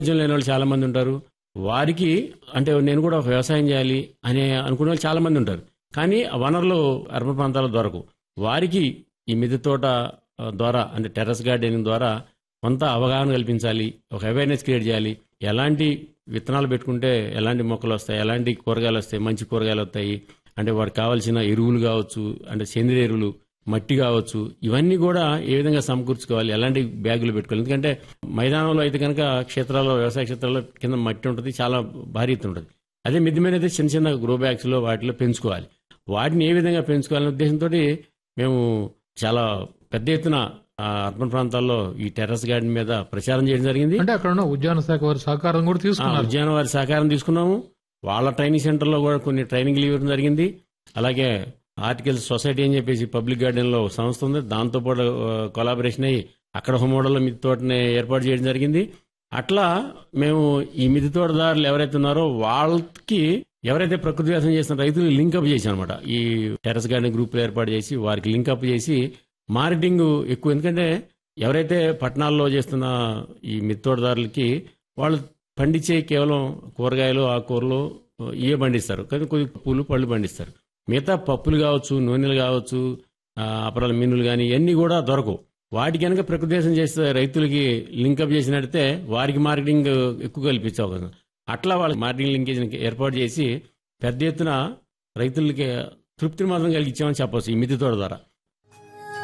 ఉద్యోగం లేని వాళ్ళు చాలా మంది ఉంటారు వారికి అంటే నేను కూడా ఒక వ్యవసాయం చేయాలి అనే అనుకునే వాళ్ళు చాలా మంది ఉంటారు కానీ ఆ వనరులు అర్బన్ ప్రాంతాల్లో దొరకవు వారికి ఈ మిద్దె తోట ఆ, ద్వారా అంటే టెర్రస్ గార్డెనింగ్ ద్వారా కొంత అవగాహన కల్పించాలి ఒక అవేర్నెస్ క్రియేట్ చేయాలి ఎలాంటి విత్తనాలు పెట్టుకుంటే ఎలాంటి మొక్కలు వస్తాయి ఎలాంటి కూరగాయలు వస్తాయి మంచి కూరగాయలు వస్తాయి అంటే వారికి కావాల్సిన ఎరువులు కావచ్చు అంటే సేంద్రియ ఎరువులు మట్టి కావచ్చు ఇవన్నీ కూడా ఏ విధంగా సమకూర్చుకోవాలి ఎలాంటి బ్యాగులు పెట్టుకోవాలి ఎందుకంటే మైదానంలో అయితే కనుక క్షేత్రాల్లో వ్యవసాయ క్షేత్రాల్లో కింద మట్టి ఉంటుంది చాలా భారీ ఎత్తున ఉంటుంది అదే మిద్ది మీద అయితే చిన్న చిన్న గ్రో బ్యాగ్స్ లో వాటిలో పెంచుకోవాలి వాటిని ఏ విధంగా పెంచుకోవాలనే ఉద్దేశంతో మేము చాలా పెద్ద ఎత్తున ఆ, అర్బన్ ప్రాంతాల్లో ఈ టెర్రస్ గార్డెన్ మీద ప్రచారం చేయడం జరిగింది అంటే అక్కడ ఉన్న ఉద్యాన శాఖ వారి సహకారం కూడా ఆ, తీసుకున్నారు ఉద్యాన వారి సహకారం తీసుకున్నాము వాళ్ళ ట్రైనింగ్ సెంటర్లో కూడా కొన్ని ట్రైనింగ్లు ఇవ్వడం జరిగింది అలాగే ఆర్టికల్స్ సొసైటీ అని చెప్పేసి పబ్లిక్ గార్డెన్ లో ఒక సంస్థ ఉంది దాంతో పాటు కొలాబరేషన్ అయ్యి అక్కడ ఒక మోడల్లో మిద్దె తోటని ఏర్పాటు చేయడం జరిగింది అట్లా మేము ఈ మిద్దె తోటదారులు ఎవరైతే ఉన్నారో వాళ్ళకి ఎవరైతే ప్రకృతి వ్యవసాయం చేసిన రైతులు లింకప్ చేశాం అనమాట ఈ టెరస్ గార్డెన్ గ్రూపులు ఏర్పాటు చేసి వారికి లింకప్ చేసి మార్కెటింగ్ ఎక్కువ ఎందుకంటే ఎవరైతే పట్టణాల్లో చేస్తున్న ఈ మిత్తోటదారులకి వాళ్ళు పండించే కేవలం కూరగాయలు ఆకుకూరలు ఇవే పండిస్తారు కానీ కొద్ది పూలు పళ్ళు పండిస్తారు మిగతా పప్పులు కావచ్చు నూనెలు కావచ్చు ఆ, అపరాల మీనులు కానీ ఇవన్నీ కూడా దొరకవు వాటి కనుక ప్రకృతి వ్యవసాయం చేస్తే రైతులకి లింకప్ చేసినట్టే వారికి మార్కెటింగ్ ఎక్కువ కల్పించే అవకాశం ఉంది. అట్లా వాళ్ళ మార్కెటింగ్ లింకేజ్ ఏర్పాటు చేసి పెద్ద ఎత్తున రైతులకి తృప్తిని మాత్రం కలిగించామని చెప్పవచ్చు ఈ మిద్దె తోట ద్వారా